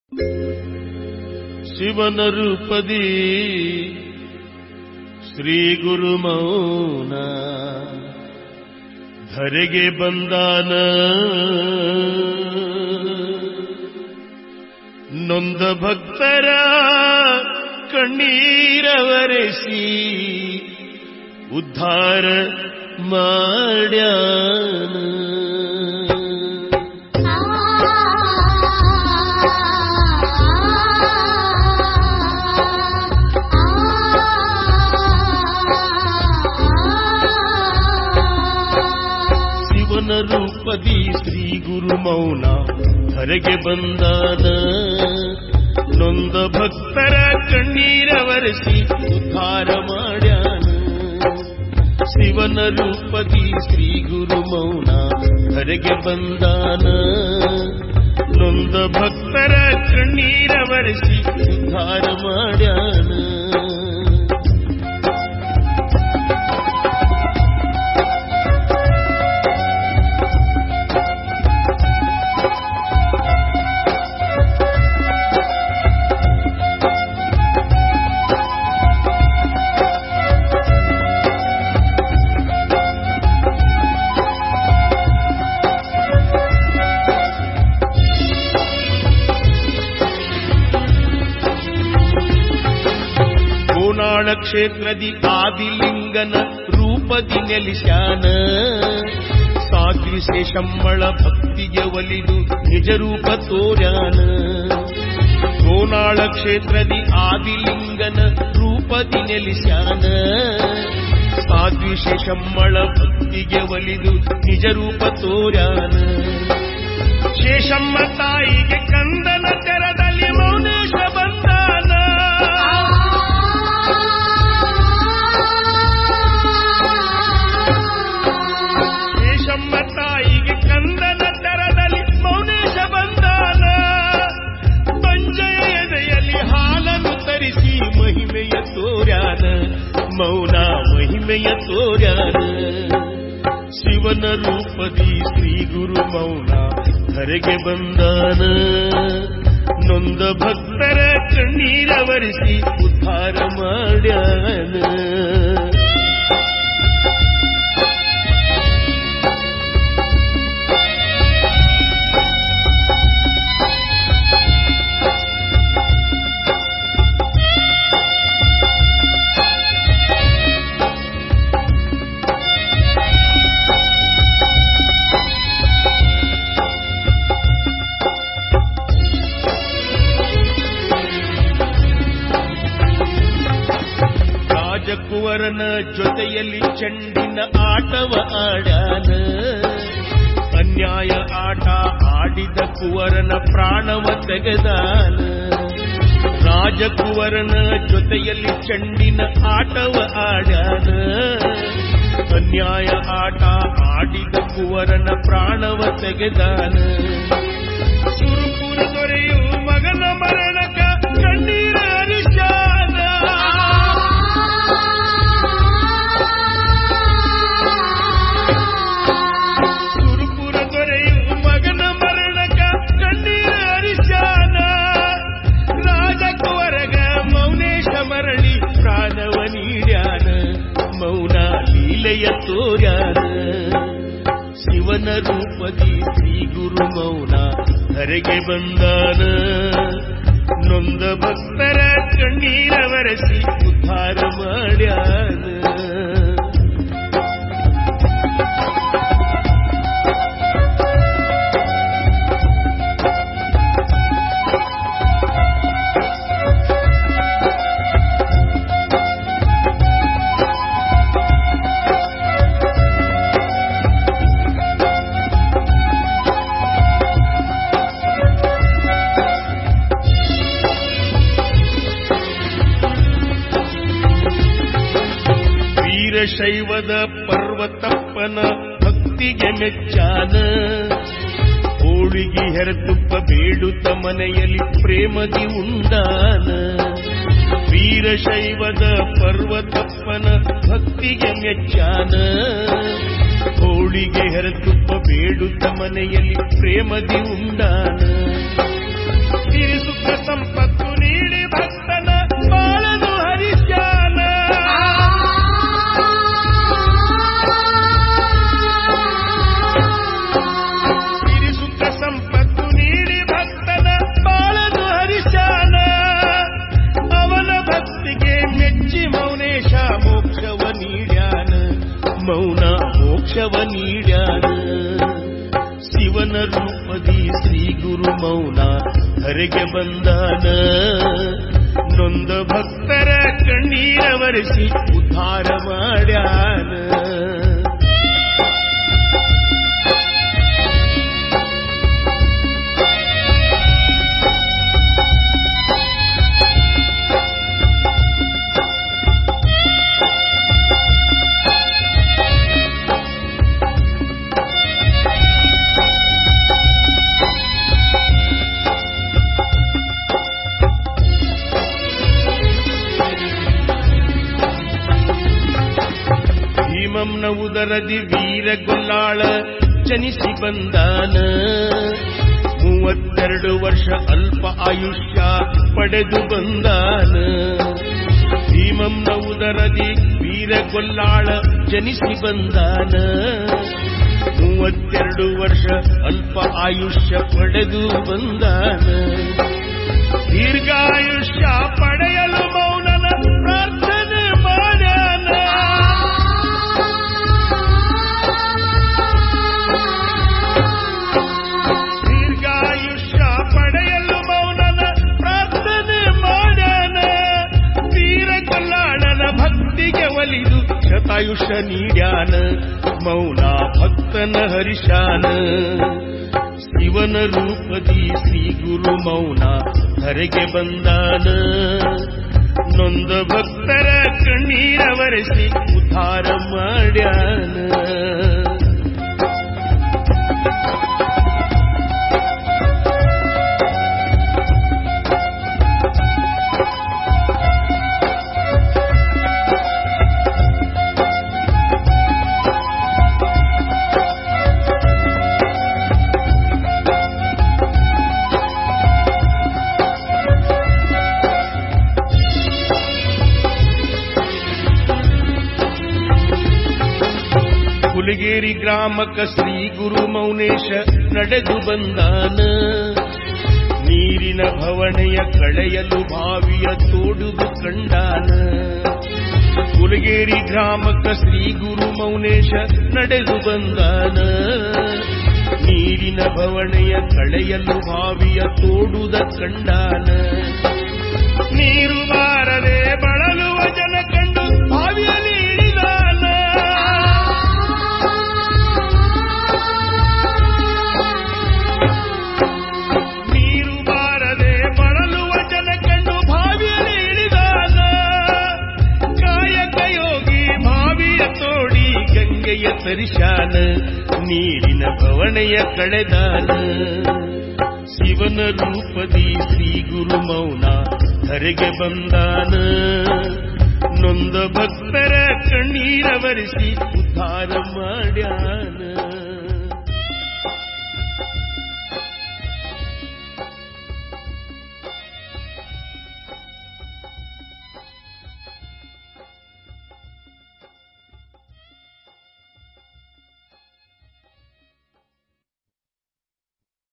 ಶಿವನ ರೂಪದಿ ಶ್ರೀ ಗುರು ಮೌನ ಧರೆಗೆ ಬಂದಾನ ನೊಂದ ಭಕ್ತರ ಕಣ್ಣೀರವರೆಸಿ ಉದ್ಧಾರ ಮಾಡ್ಯಾನ ಶಿವನ ರೂಪದಿ ಶ್ರೀ ಗುರು ಮೌನ ಧರೆಗೆ ಬಂದಾನ ನೊಂದ ಭಕ್ತರ ಕಣ್ಣೀರವರೆಸಿ ಉದ್ಧಾರ ಮಾಡ್ಯಾನ ಶಿವನ ರೂಪದಿ ಶ್ರೀ ಗುರು ಮೌನ ಧರೆಗೆ ಬಂದಾನ ನೊಂದ ಭಕ್ತರ ಕಣ್ಣೀರವರೆಸಿ ಉದ್ಧಾರ ಮಾಡ್ಯಾನ ಕೋನಾಳ ಕ್ಷೇತ್ರದಿ ಆದಿಲಿಂಗನ ರೂಪದಿ ನೆಲಿಸ್ಯಾನ ಸಾಗ್ರಿಸೆ ಶಮ್ಮಳ ಭಕ್ತಿಗೆ ಒಲಿದು ನಿಜ ರೂಪ ತೋರ್ಯಾನ ಕೋನಾಳ ಕ್ಷೇತ್ರದಿ ಆದಿಲಿಂಗನ ರೂಪದಿ ನೆಲಿಸ್ಯಾನ ಸಾದ್ವಿಷೆ ಶಮ್ಮಳ ಭಕ್ತಿಗೆ ಒಲಿದು ನಿಜ ರೂಪ ತೋರ್ಯಾನ ಶೇಷಮ್ಮ ತಾಯಿಗೆ ಕಂದನ ತೆರದಲ್ಲಿ ಮೌನೇಶ ಬಂದಾನ ಶೇಷಮ್ಮ ತಾಯಿಗೆ ಕಂದನ ತೆರದಲ್ಲಿ ಮೌನೇಶ ಬಂದಾನ ಪಂಜಯ ಎದೆಯಲ್ಲಿ ಹಾಲನ್ನು ತರಿಸಿ ಮಹಿಮೆಯ ತೋರ್ಯಾನ ಮೌನ ಮಹಿಮೆಯ ತೋರ್ಯಾನ ಶಿವನ ರೂಪದಿ ಶ್ರೀ ಗುರು ಮೌನ ಧರೆಗೆ ಬಂದಾನ ನೊಂದ ಭಕ್ತರ ಕಣ್ಣೀರವರಿಸಿ ಉದ್ಧಾರ ಮಾಡ್ಯಾನ ರಾಜಕುವರನ ಜೊತೆಯಲ್ಲಿ ಚೆಂಡಿನ ಆಟವ ಆಡ್ಯಾನ ಅನ್ಯಾಯ ಆಟ ಆಡಿದ ಕುವರನ ಪ್ರಾಣವ ತೆಗೆದಾನ ರಾಜಕುವರನ ಜೊತೆಯಲ್ಲಿ ಚೆಂಡಿನ ಆಟವ ಆಡ್ಯಾನ ಅನ್ಯಾಯ ಆಟ ಆಡಿದ ಕುವರನ ಪ್ರಾಣವ ತೆಗೆದಾನ ಸುರುಪುರ ದೊರೆಯು ಮಗನ ಮರಣಕ ಕಣ್ಣೀರ ಹರಿಶಾನ ಸುರುಪುರ ದೊರೆಯು ಮಗನ ಮರಣಕ ಕಣ್ಣೀರ ಹರಿಶಾನ ರಾಜಕುವರಗ ಮೌನೇಶ ಮರಳಿ ಪ್ರಾಣವ ನೀಡ್ಯಾನ ಮೌನ ಲೀಲೆಯ ತೋರ್ಯಾನ ಶಿವನ ರೂಪದಿ ಶ್ರೀ ಗುರು ಮೌನ ಧರೆಗೆ ಬಂದಾನ ನೊಂದ ಭಕ್ತರ ಕಣ್ಣೀರವರೆಸಿ ಉದ್ಧಾರ ಮಾಡ್ಯಾನ ವೀರಶೈವದ ಪರ್ವತಪ್ಪನ ಭಕ್ತಿಗೆ ಮೆಚ್ಚಾನ ಹೋಳಿಗೆ ಹೆರತುಪ್ಪ ಬೇಡುತ್ತ ಮನೆಯಲ್ಲಿ ಪ್ರೇಮದಿ ಉಂಡಾನ ವೀರಶೈವದ ಪರ್ವತಪ್ಪನ ಭಕ್ತಿಗೆ ಮೆಚ್ಚಾನ ಹೋಳಿಗೆ ಹೆರತುಪ್ಪ ಬೇಡುತ್ತ ಮನೆಯಲ್ಲಿ ಪ್ರೇಮದಿ ಉಂಡಾನ ತೀರಿಸುತ್ತ ಧರೆಗೆ ಬಂದಾನ ನೊಂದ ಭಕ್ತರ ಕಣ್ಣೀರ ಒರೆಸಿ ಉದ್ಧಾರ ಮಾಡ್ಯಾನ ಭೀಮಂನ ಉದರದಿ ವೀರ ಗೊಲ್ಲಾಳ ಜನಿಸಿ ಬಂದಾನ ಮೂವತ್ತೆರಡು ವರ್ಷ ಅಲ್ಪ ಆಯುಷ್ಯ ಪಡೆದು ಬಂದಾನ ಭೀಮಂನ ಉದರದಿ ವೀರ ಗೊಲ್ಲಾಳ ಜನಿಸಿ ಬಂದಾನ ಮೂವತ್ತೆರಡು ವರ್ಷ ಅಲ್ಪ ಆಯುಷ್ಯ ಪಡೆದು ಬಂದಾನ ದೀರ್ಘಾಯುಷ್ಯ ಪಡೆಯಲು ಮೌನನ ಪ್ರಾರ್ಥನೆ ಮಾಡ್ಯಾನ ದೀರ್ಘಾಯುಷ್ಯ ಪಡೆಯಲು ಮೌನನ ಪ್ರಾರ್ಥನೆ ಮಾಡ್ಯಾನ ವೀರ ಕೊಲ್ಲಾಳನ ಭಕ್ತಿಗೆ ಒಲಿದು ಶತಾಯುಷ್ಯ ನೀಡ್ಯಾನ ಮೌನ ಭಕ್ತನ ಹರಿಶಾನ ಶಿವನ ರೂಪದಿ ಶ್ರೀ ಗುರು ಮೌನ ಧರೆಗೆ ಬಂದಾನ ನೊಂದ ಭಕ್ತರ ಕಣ್ಣೀರ ಒರೆಸಿ ಉದ್ಧಾರ ಮಾಡ್ಯಾನ ಹುಲಿಗೇರಿ ಗ್ರಾಮಕ ಶ್ರೀ ಗುರು ಮೌನೇಶ ನಡೆದು ಬಂದಾನ ನೀರಿನ ಭವಣೆಯ ಕಳೆಯಲು ಬಾವಿಯ ತೋಡುದು ಕಂಡಾನ ಹುಲಿಗೇರಿ ಗ್ರಾಮಕ ಶ್ರೀ ಗುರು ಮೌನೇಶ ನಡೆದು ಬಂದಾನ ನೀರಿನ ಭವಣೆಯ ಕಳೆಯಲು ಬಾವಿಯ ತೋಡುದ ಕಂಡಾನ ನೀರು ಬಾರದೆ ಬಳಲುವ ಜನ ಕಂಡು ಬಾವಿಯಲ್ಲಿ ಇಳಿದಾನ ನೀರು ಬಾರದೆ ಬಳಲುವ ಜನ ಕಂಡು ಬಾವಿಯಲ್ಲಿ ಇಳಿದಾನ ಕಾಯಕ ಯೋಗಿ ಬಾವಿಯ ತೋಡಿ ಗಂಗೆಯ ತರಿಶಾನ ನೀರಿನ ಭವಣೆಯ ಕಳೆದಾನ ಶಿವನ ರೂಪದಿ ಶ್ರೀ ಗುರು ಮೌನ ಧರೆಗೆ ಬಂದಾನ ನೊಂದ ಭಕ್ತರ ಕಣ್ಣೀರ ಒರೆಸಿ ಉದ್ಧಾರ ಮಾಡ್ಯಾನ